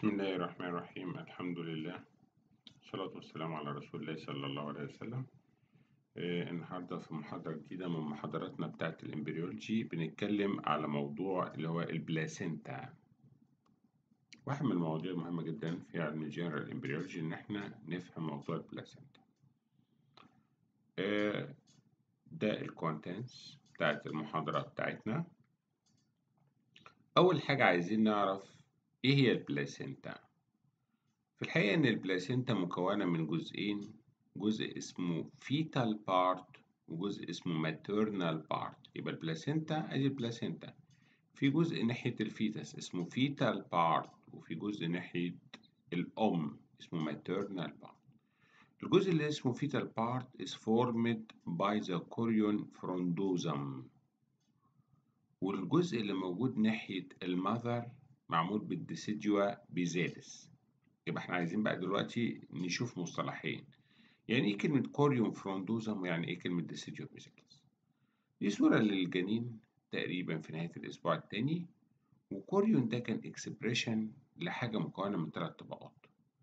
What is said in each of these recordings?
بسم الله الرحمن الرحيم الحمد لله والصلاة والسلام على رسول الله صلى الله عليه وسلم آه، النهاردة في محاضرة جديدة من محاضراتنا بتاعة الإمبريولوجي بنتكلم على موضوع اللي هو البلاسينتا واحد من المواضيع المهمة جدا في علم الجنرال إمبريولوجي إن إحنا نفهم موضوع البلاسينتا آه، ده الكونتنتس بتاعة المحاضرة بتاعتنا أول حاجة عايزين نعرف إيه هي البلاسينتا في الحقيقة إن البلاسينتا مكونة من جزئين جزء اسمه فيتال بارت وجزء اسمه ماتيرنال بارت يبقى البلاسينتا أدي البلاسينتا في جزء ناحية الفيتس اسمه فيتال بارت وفي جزء ناحية الأم اسمه ماتيرنال بارت الجزء اللي اسمه fetal part is formed by the chorion frondosum والجزء اللي موجود ناحية المذر معمول بالديسيديوا بيزالس يبقى احنا عايزين بقى دلوقتي نشوف مصطلحين يعني ايه كلمة كوريون فروندوزم ويعني ايه كلمة ديسيديوا بيزالس دي صورة للجنين تقريبا في نهاية الأسبوع التاني وكوريون ده كان اكسبريشن لحاجة مكونة من ثلاث طبقات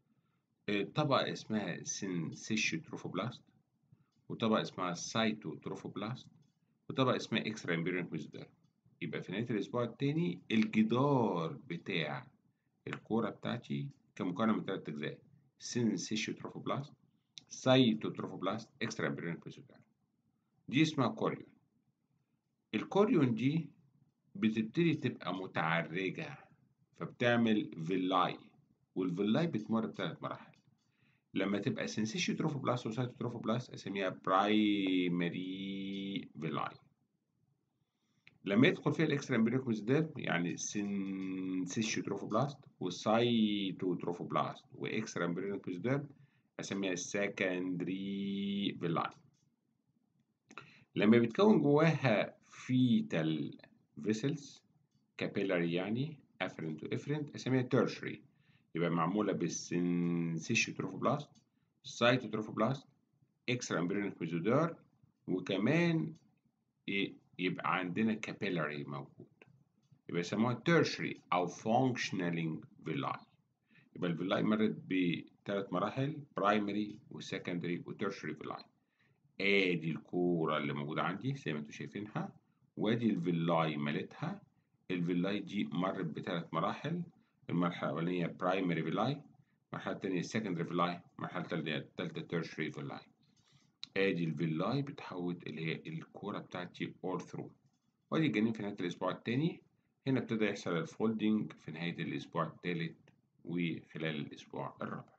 طبقة اسمها سينسيشيو تروفوبلاست وطبقة اسمها سايتو تروفوبلاست وطبقة اسمها اكسترا امبيريون ميزوديرم يبقى في نهاية الأسبوع التاني الجدار بتاع الكورة بتاعتي كان مكون من تلات أجزاء سينسيشيو تروفوبلاست سايتو تروفوبلاست اكسترا امبيريون ميزوديرم دي اسمها كوريون الكوريون دي بتبتدي تبقى متعرجة فبتعمل فيلاي والفيلاي بتمر بثلاث مراحل لما تبقى سنسيشيو تروفوبلاست وسايتو تروفوبلاست اسميها برايمري فيلاي لما يدخل فيها الاكسترا امبريونيك ميزوديرم يعني سنسيشيو تروفوبلاست وسايتو تروفوبلاست واكسترا امبريونيك ميزوديرم اسميها سكندري فيلاي لما بيتكون جواها فيتال فيسلز كابيلاري يعني افرنت وافرنت اسميها تيرشري يبقى معمولة بالسنسيشيو تروفوبلاست سايتو تروفوبلاست اكسترا امبريونيك ميزودير وكمان يبقى عندنا كابيلاري موجود يبقى يسموها تيرشري او فانكشنالينج فيلاي يبقى الفيلاي مرت بثلاث مراحل برايمري وسكندري وتيرشري فيلاي ادي الكورة اللي موجودة عندي زي ما انتم شايفينها وادي الفيلاي مالتها الفيلاي دي مرت بثلاث مراحل المرحلة الأولانية برايمري فيلاي المرحلة التانية سكندري فيلاي المرحلة التالتة تيرشري فيلاي ادي الفيلاي بتحول اللي هي الكورة بتاعتي all through وادي الجنين في نهاية الأسبوع التاني هنا ابتدى يحصل الفولدنج في نهاية الأسبوع التالت وخلال الأسبوع الرابع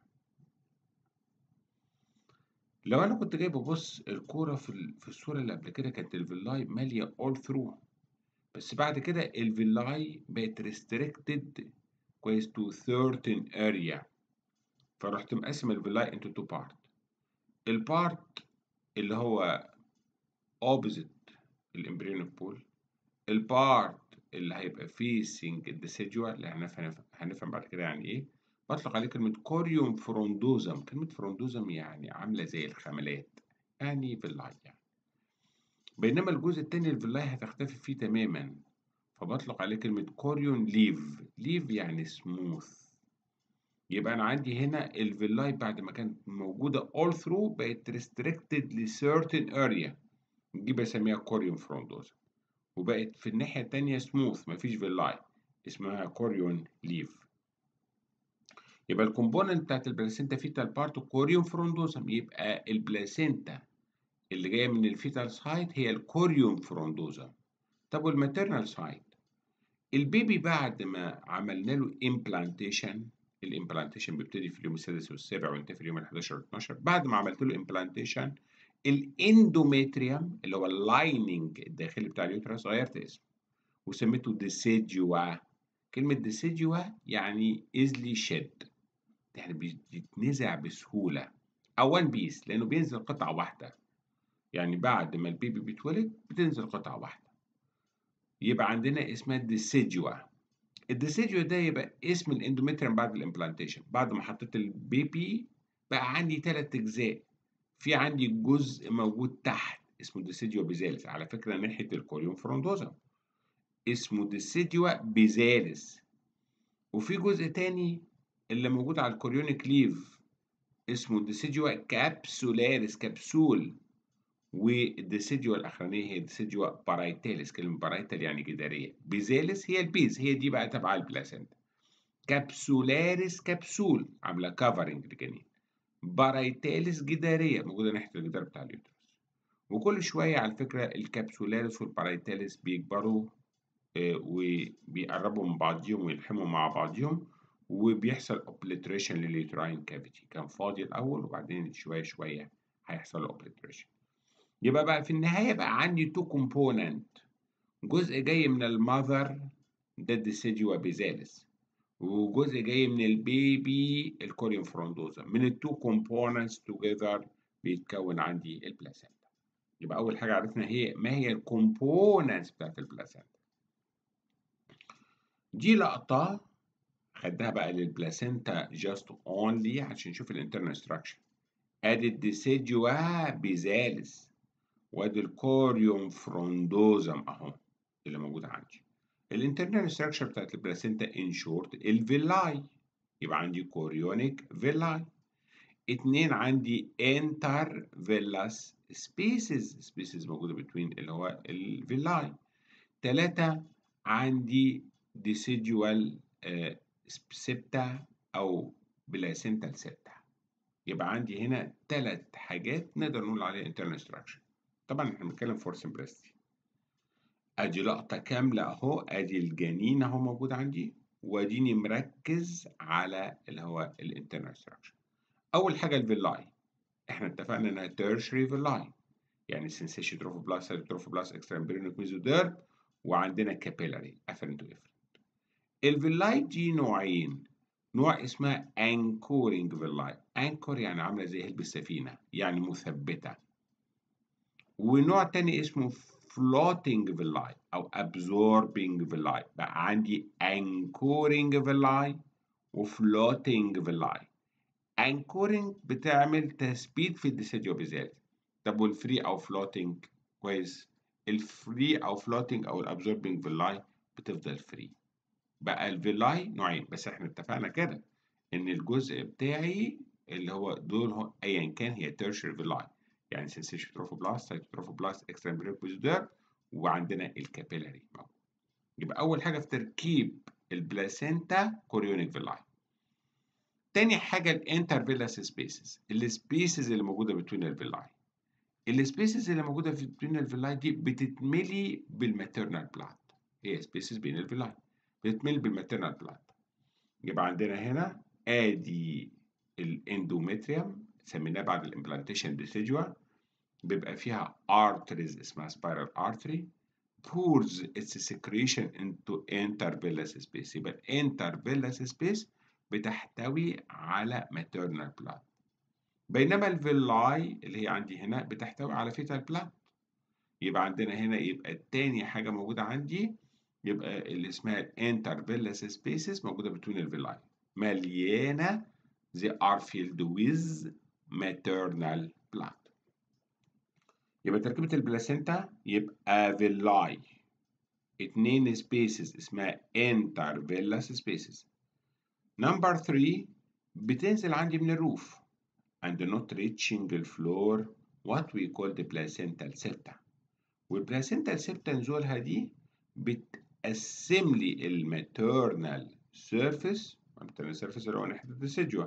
لو أنا كنت جاي ببص الكورة في في الصورة اللي قبل كده كانت الفيلاي مالية all through بس بعد كده الفيلاي بقت restricted كويس to certain area فرحت مقسم الفيلاي into two part البارت اللي هو opposite الامبريونيك بول البارت اللي هيبقى facing الديسيدوا اللي هنفهم هنفهم بعد كده يعني ايه بطلق عليه كلمة كوريوم فروندوزم كلمة فروندوزم يعني عاملة زي الخملات يعني فيلاي يعني بينما الجزء التاني الفيلاي هتختفي فيه تماما فبطلق عليه كلمة كوريون ليف ليف يعني سموث يبقى أنا عندي هنا الفيلاي بعد ما كانت موجودة all through بقت restricted ل certain area دي بسميها كوريون فروندوزم وبقت في الناحية التانية سموث مفيش فيلاي اسمها كوريون ليف يبقى الكومبوننت بتاعت البلاسينتا فيتال بارت كوريون فروندوزم يبقى البلاسينتا اللي جاية من الفيتال سايد هي الكوريون فروندوزم طب والماتيرنال سايد البيبي بعد ما عملنا له امبلانتيشن الامبلانتيشن بيبتدي في اليوم السادس والسابع وينتهي في اليوم ال 11 و 12 بعد ما عملت له امبلانتيشن الاندوميتريوم اللي هو اللايننج الداخلي بتاع اليوترس غيرت اسمه وسميته ديسيديوا كلمة ديسيديوا يعني ايزلي شيد يعني بيتنزع بسهولة أو وان بيس لأنه بينزل قطعة واحدة يعني بعد ما البيبي بيتولد بتنزل قطعة واحدة يبقى عندنا اسمها ديسيديوا الديسيديو ده يبقى اسم الاندوميتريوم بعد الامبلانتيشن بعد ما حطيت البيبي بقى عندي ثلاث اجزاء في عندي جزء موجود تحت اسمه ديسيديو بيزالس على فكره ناحيه الكوريوم فروندوزم اسمه ديسيديو بيزالس وفي جزء تاني اللي موجود على الكوريونيك ليف اسمه الديسيديوا كابسولاريس كبسول والديسيديوا الاخرانيه هي ديسيديوا بارايتاليس كلمه بارايتال يعني جداريه بيزالس هي البيز هي دي بقى تبع البلاسنتا كابسولاريس كبسول عامله كفرنج للجنين بارايتاليس جداريه موجوده ناحيه الجدار بتاع اليوترس وكل شويه على فكره الكابسولاريس والبارايتاليس بيكبروا آه وبيقربوا من بعضهم ويلحموا مع بعضهم وبيحصل اوبليتريشن لليوتراين كافيتي كان فاضي الاول وبعدين شويه شويه هيحصل له اوبليتريشن يبقى بقى في النهايه بقى عندي تو كومبوننت جزء جاي من المذر ده الديسيديوا بيزالس وجزء جاي من البيبي الكوريون فرونdosa من التو كومبوننتس توجذر بيتكون عندي البلاسنتا يبقى اول حاجه عرفنا هي ما هي الكومبوننتس بتاعت البلاسنتا دي لقطه خدها بقى للبلاسنتا جاست اونلي عشان نشوف الانترنال ستراكشر ادي الديسيديوا بيزالس وادي الكوريوم فرونdosa اهو اللي موجود عندي الانترنال ستراكشر بتاعت البلاسنتا ان شورت الفيلاي يبقى عندي كوريونيك فيلاي اتنين عندي انتر فيلاس سبيسز سبيسز موجوده بتوين اللي هو الفيلاي تلاتة عندي ديسيديوال سبتا او بلاسنتال سبتا يبقى عندي هنا ثلاث حاجات نقدر نقول عليها انترنال ستراكشر طبعا احنا بنتكلم فور سمبلستي ادي لقطه كامله اهو ادي الجنين اهو موجود عندي واديني مركز على اللي هو الانترنال ستراكشر اول حاجه الفيلاي احنا اتفقنا انها تيرشري فيلاي يعني سنسيشن تروفوبلاست تروفوبلاست اكسترا امبريونيك ميزوديرم وعندنا كابيلاري افرنت وافرنت الفيلاي دي نوعين نوع اسمها انكورنج فيلاي انكور يعني عامله زي هلب السفينه يعني مثبته ونوع تاني اسمه floating villi أو absorbing villi بقى عندي anchoring villi و floating villi anchoring بتعمل تثبيت في الديسيديو بيزالس طب والفري أو floating كويس الفري أو floating أو الابزوربنج villi بتفضل فري بقى الفيلاي نوعين بس احنا اتفقنا كده ان الجزء بتاعي اللي هو دول هو ايا كان هي tertiary villi يعني سنسيشن تروفوبلاست سايتوتروفوبلاست اكسترا امبريك وعندنا الكابيلاري موجود يبقى اول حاجه في تركيب البلاسينتا كوريونيك فيلاي تاني حاجه الانترفيلاس سبيسز السبيسز اللي موجوده بين الفيلاي السبيسز اللي موجوده في بين الفيلاي دي بتتملي بالماتيرنال بلاد هي سبيسز بين الفيلاي بتتملي بالماتيرنال بلاد يبقى عندنا هنا ادي الاندومتريوم سميناه بعد الامبلانتيشن ديسيجوا بيبقى فيها arteries اسمها spiral artery pours its secretion into intervillous space يبقى intervillous space بتحتوي على maternal blood بينما الفيلاي اللي هي عندي هنا بتحتوي على fetal blood يبقى عندنا هنا يبقى تاني حاجة موجودة عندي يبقى اللي اسمها intervillous spaces موجودة بين الفيلاي مليانة they are filled with maternal blood يبقى تركيبة البلاسينتا يبقى فيلاي اتنين سبيسز اسمها انترفيلاس سبيسز نمبر 3 بتنزل عندي من الروف and not reaching the floor what we call the placental septa والبلاسينتال سيبتا نزولها دي بتقسم لي الماتيرنال سيرفيس الماتيرنال سيرفيس اللي هو ناحية الديسيدوا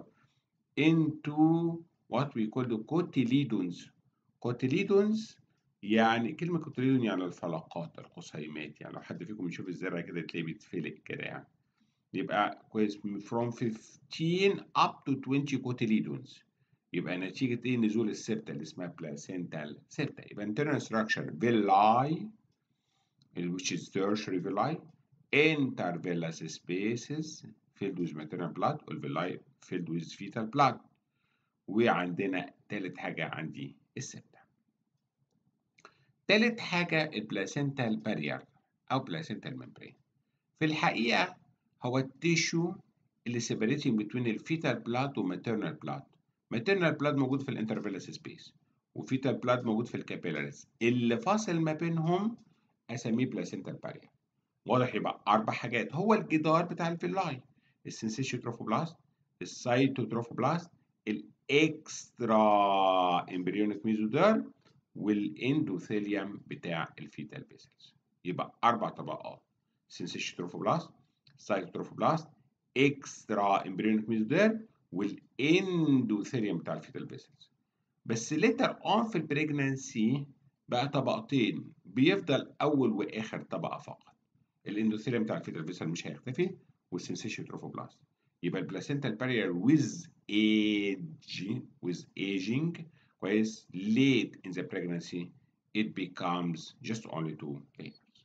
into what we call the cotyledons cotyledons يعني كلمة cotyledon يعني الفلقات القصيمات يعني لو حد فيكم يشوف الزرع كده تلاقيه بيتفلق كده يعني يبقى كويس from 15 up to 20 cotyledons يبقى نتيجة ايه نزول السبتة اللي اسمها placental septa يبقى internal structure villi which is tertiary villi intervillous spaces filled with maternal blood والvilli filled with fetal blood وعندنا تالت حاجة عندي السبتة تالت حاجة البلاسنتال بارير أو بلاسنتال ممبرين في الحقيقة هو التيشو اللي separating between الفيتال بلاد وماتيرنال بلاد ماتيرنال بلاد موجود في الانترفيلس سبيس وفيتال بلاد موجود في الكابيلاريز اللي فاصل ما بينهم اسميه بلاسنتال بارير واضح يبقى اربع حاجات هو الجدار بتاع الفيلاي السنسيشن تروفوبلاست السيتوتروفوبلاست الاكسترا امبريونيك ميزوديرم والاندوثيليوم بتاع الفيتال فيسلز يبقى اربع طبقات سنسيشن تروفوبلاست سايتوتروفوبلاست اكسترا امبريونيك ميزوديرم والاندوثيليوم بتاع الفيتال فيسلز بس ليتر اون في البريجنانسي بقى طبقتين بيفضل اول واخر طبقه فقط الاندوثيليوم بتاع الفيتال فيسل مش هيختفي والسنسيشن تروفوبلاست يبقى البلاسينتال بارير with age with aging كويس late in the pregnancy it becomes just only two layers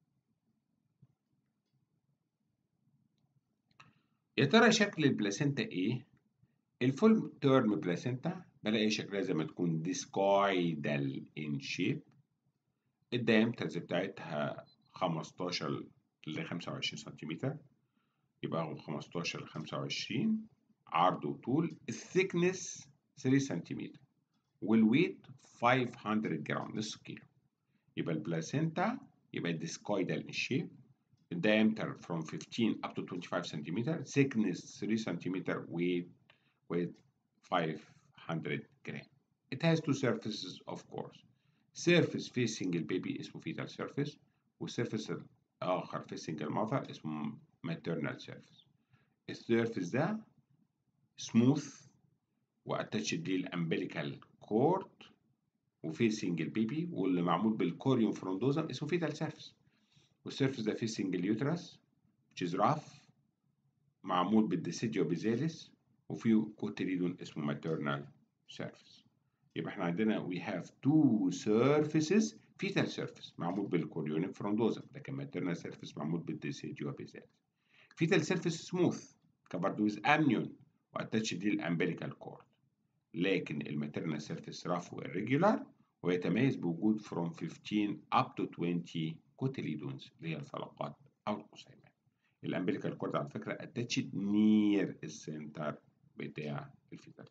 يا ترى شكل البلاسينتا ايه الفول تيرم بلاسينتا بلاقي شكلها زي ما تكون ديسكويدال ان شيب الدايمترز بتاعتها 15 ل 25 سنتيمتر يبقى 15 ل 25 عرض وطول الثيكنس 3 سنتيمتر والويت 500 جرام نص كيلو يبقى البلاسينتا يبقى الديسكويدال ان شيب diameter from 15 up to 25 centimeter thickness 3 centimeter weight weight 500 gram it has two surfaces of course surface facing البيبي اسمه fetal surface والsurface الآخر facing المother اسمه maternal surface السيرفيس ده smooth واتاتشد ليه الامبليكال كورد وفيسنج البيبي واللي معمول بالكوريوم فرondosum اسمه fetal surface والسيرفيس ده فيسنج اليوترس which is rough معمول بالديسيديو بيزاليس وفيه كوتريدون اسمه maternal surface يبقى احنا عندنا we have two surfaces fetal surface معمول بالكوريونيك فرondوزم لكن maternal surface معمول بالديسيديو بيزاليس fetal surface smooth covered with amnion واتاتش دي الامبليكال كورد لكن الماتيرنال سيرفيس رف irregular ويتميز بوجود from 15 up to 20 كوتيليدونز اللي هي الفلقات او القصيمات الامبليكال كورد على فكره اتاتشد نير السنتر بتاع الفيتال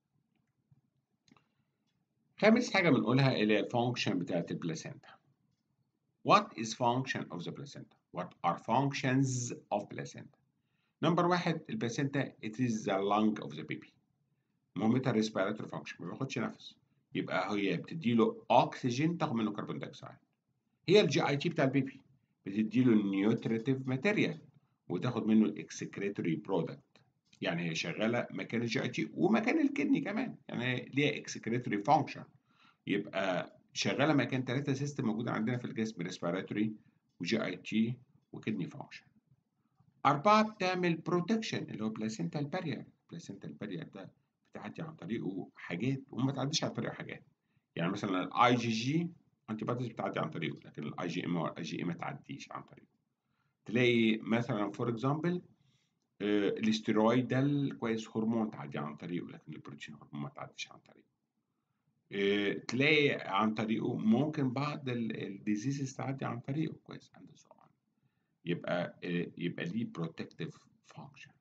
خامس حاجه بنقولها اللي هي الفانكشن بتاعت البلاسينتا What is function of the placenta? What are functions of placenta? نمبر واحد البلاسينتا it is the lung of the baby مهمتها respiratory function ما بياخدش نفس يبقى هي بتديله اكسجين تاخد منه كربون دايوكسيد هي الجي اي تي بتاع البيبي بتديله النيوتريتيف ماتيريال وتاخد منه الاكسكريتوري برودكت يعني هي شغاله مكان الجي اي تي ومكان الكدني كمان يعني ليها اكسكريتوري فانكشن يبقى شغاله مكان ثلاثه سيستم موجوده عندنا في الجسم ريسبيراتوري وجي اي تي وكدني فانكشن أربعة بتعمل بروتكشن اللي هو بلاسينتال بارير بلاسينتال بارير ده بتعدي عن طريقه حاجات وما تعديش عن طريقه حاجات يعني مثلا الاي جي جي انتي بوديز بتعدي عن طريقه لكن الاي جي ام والاي جي اي ما تعديش عن طريقه تلاقي مثلا فور اكزامبل الاستيرويدال كويس هرمون تعدي عن طريقه لكن البروتين هرمون ما تعديش عن طريقه اه تلاقي عن طريقه ممكن بعض الديزيزز تعدي عن طريقه كويس عند سؤال يبقى اه يبقى ليه بروتكتيف فانكشن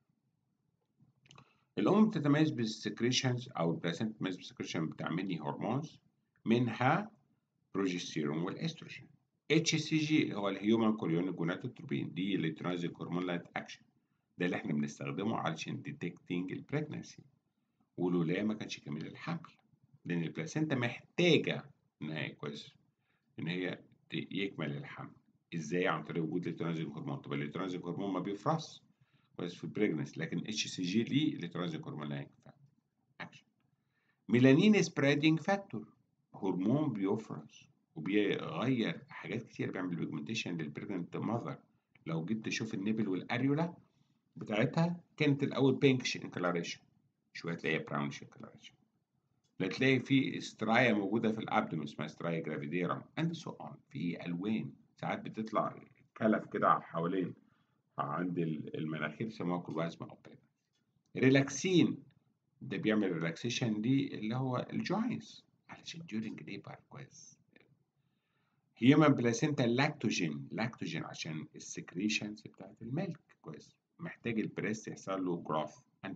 الأم بتتميز بالسكريشنز أو البلاسنتا بتتميز بالسكريشن بتاع مني هرمونز منها بروجستيرون والاستروجين اتش سي جي اللي هو الهيومن كوريونيك جونادوتروبين دي الكترونيك هرمون لايت اكشن ده اللي احنا بنستخدمه علشان ديتكتنج البريجنسي ولولا ما كانش كامل الحمل لان البلاسنتا محتاجه ان هي كويس ان هي يكمل الحمل ازاي عن طريق وجود الكترونيك هرمون طب الكترونيك هرمون ما بيفرز كويس في البريجنسي لكن اتش سي جي ليه الكترونيك هرمون لايت اكشن ميلانين سبريدنج فاكتور هرمون بيفرز وبيغير حاجات كتير بيعمل بيجمنتيشن للبريجننت ماذر لو جيت تشوف النبل والاريولا بتاعتها كانت الاول بينكش انكلاريشن شويه تلاقيها براونش انكلاريشن لا تلاقي في استرايا موجوده في الابدومين اسمها استرايا جرافيديرم اند سو اون في الوان ساعات بتطلع كلف كده حوالين عند المناخير يسموها كلوازما او ريلاكسين ده بيعمل ريلاكسيشن دي اللي هو الجوينتس علشان during labor كويس هيومن بلاسينتا لاكتوجين لاكتوجين عشان السكريشنز بتاعت الميلك كويس محتاج البريست يحصل له جروث اند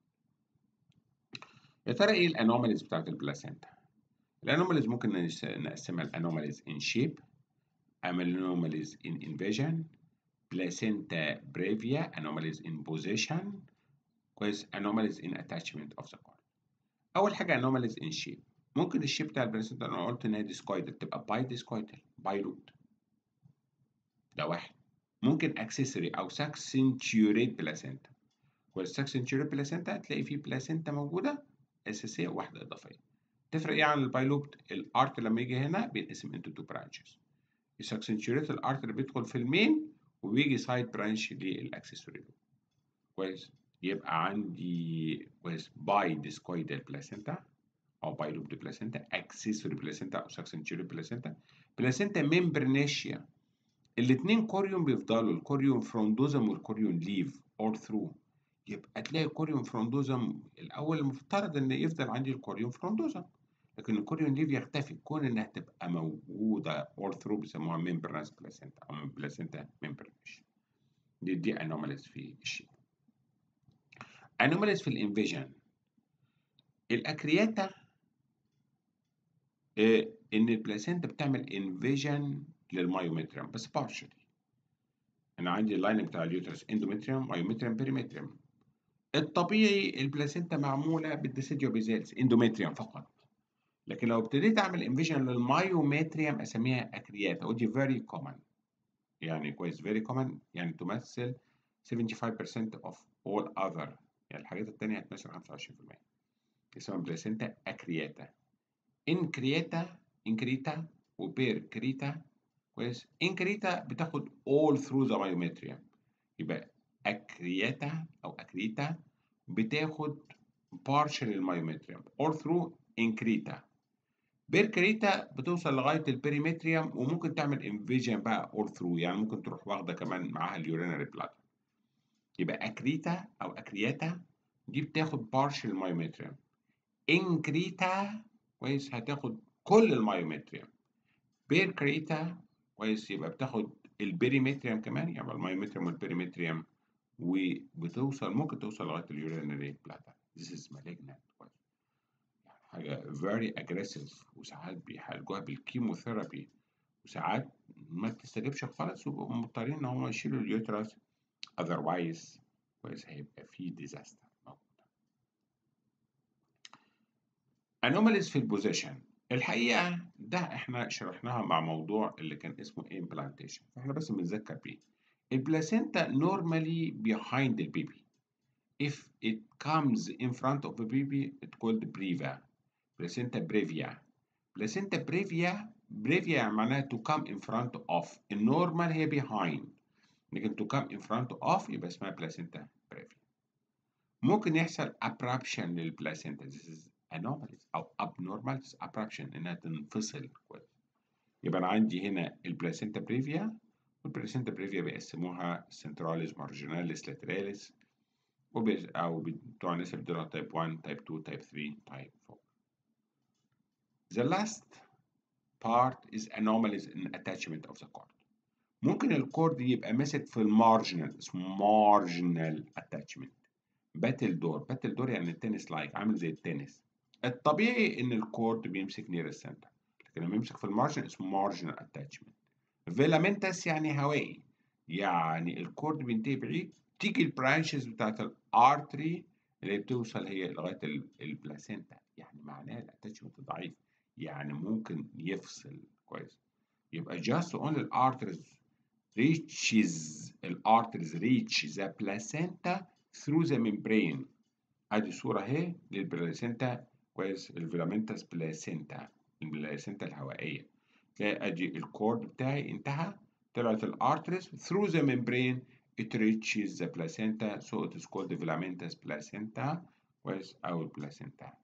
يا ترى ايه الانوماليز بتاعت البلاسينتا الانوماليز ممكن نقسمها الانوماليز ان شيب anomalies in invasion placenta brevia anomalies in position كويس anomalies in attachment of the cord اول حاجه anomalies in shape ممكن الشيب بتاع البلاسنتا انا قلت ان هي ديسكويدال تبقى باي ديسكويدال باي لوب ده واحد ممكن اكسسوري او ساكسنتيوريت بلاسنتا والساكسنتيوريت بلاسنتا هتلاقي فيه بلاسنتا موجوده اساسيه وواحده اضافيه تفرق ايه عن البايلوبت الارت لما يجي هنا بينقسم انتو تو برانشز الساكسنتيوريت الارت اللي بيدخل في المين وبيجي سايد برانش للاكسسوري لوب كويس يبقى عندي كويس باي ديسكويدال بلاسنتا او باي لوب بلاسنتا اكسسوري بلاسنتا او ساكسنتيوريت بلاسنتا بلاسنتا ممبرنيشيا الاثنين كوريون بيفضلوا الكوريون فروندوزم والكوريون ليف اور ثرو يبقى تلاقي الكوريون فروندوزم الاول المفترض ان يفضل عندي الكوريون فروندوزم لكن الكوريون ليف يختفي كون انها تبقى موجوده اور ثرو بيسموها ممبرنس بلاسنتا او بلاسنتا ممبرنيشن دي دي انوماليز في الشيء انوماليز في الانفيجن الاكرياتا إيه ان البلاسنتا بتعمل انفيجن للمايومتريوم بس بارشلي انا عندي اللاين بتاع اليوترس اندومتريوم مايومتريوم بيريمتريوم الطبيعي البلاسنتا معموله بالديسيديو بيزيلز اندومتريوم فقط لكن لو ابتديت اعمل انفيجن للمايومتريوم اسميها اكرياتا ودي فيري كومن يعني كويس فيري كومن يعني تمثل 75% of all other يعني الحاجات التانية هتمثل 25% اسمها بلاسنتا اكرياتا انكرياتا انكريتا وبير كريتا كويس انكريتا بتاخد all through the myometrium يبقى اكرياتا او اكريتا بتاخد partial المايومتريوم all through انكريتا بير كريتا بتوصل لغايه البريمتريوم وممكن تعمل انفيجن بقى all through يعني ممكن تروح واخده كمان معاها اليورينري بلاد يبقى اكريتا او اكرياتا دي بتاخد partial المايومتريوم انكريتا كويس هتاخد كل المايومتريوم بير كريتا كويس يبقى بتاخد البريمتريوم كمان يعني المايومتريوم والبريمتريوم وبتوصل ممكن توصل لغايه اليورينري بلاتا This is malignant كويس يعني حاجه very aggressive وساعات بيعالجوها بالكيموثيرابي وساعات ما بتستجيبش خالص ويبقوا مضطرين ان هم يشيلوا اليوترس otherwise كويس هيبقى في ديزاستر anomalies في البوزيشن الحقيقة ده احنا شرحناها مع موضوع اللي كان اسمه implantation فاحنا بس بنذكر بيه البلاسينتا normally behind the baby if it comes in front of the baby it's called breva placenta brevia placenta brevia brevia يعني معناها to come in front of النورمال هي behind لكن to come in front of يبقى اسمها placenta brevia ممكن يحصل abruption للبلاسينتا this is anomalies او abnormalities abruption انها تنفصل كويس يبقى انا عندي هنا البلاسينتا بريفيا والبلاسينتا بريفيا بيقسموها سنتراليس مارجيناليس لاتراليس وبي... او بتوع الناس اللي بيدولها تايب 1 تايب 2 تايب 3 تايب 4 The last part is anomalies in attachment of the cord ممكن الكورد يبقى ماسك في المارجنال اسمه marginal attachment باتل دور باتل دور يعني التنس لايك عامل زي التنس الطبيعي ان الكورد بيمسك نير السنتر لكن لما يمسك في المارجن اسمه مارجنال اتاتشمنت فيلامنتس يعني هوائي يعني الكورد بينتهي بعيد تيجي البرانشز بتاعت الارتري اللي بتوصل هي لغايه البلاسينتا يعني معناها الاتاتشمنت ضعيف يعني ممكن يفصل كويس يبقى just only the arteries reaches الارتريز reach the placenta through the membrane ادي صوره اهي للبلاسينتا كويس الفيلامنتس بلاسينتا البلاسينتا الهوائيه تلاقي ادي الكورد بتاعي انتهى طلعت الارتريز through the membrane it reaches the placenta so it is called the filamentous placenta كويس او البلاسينتا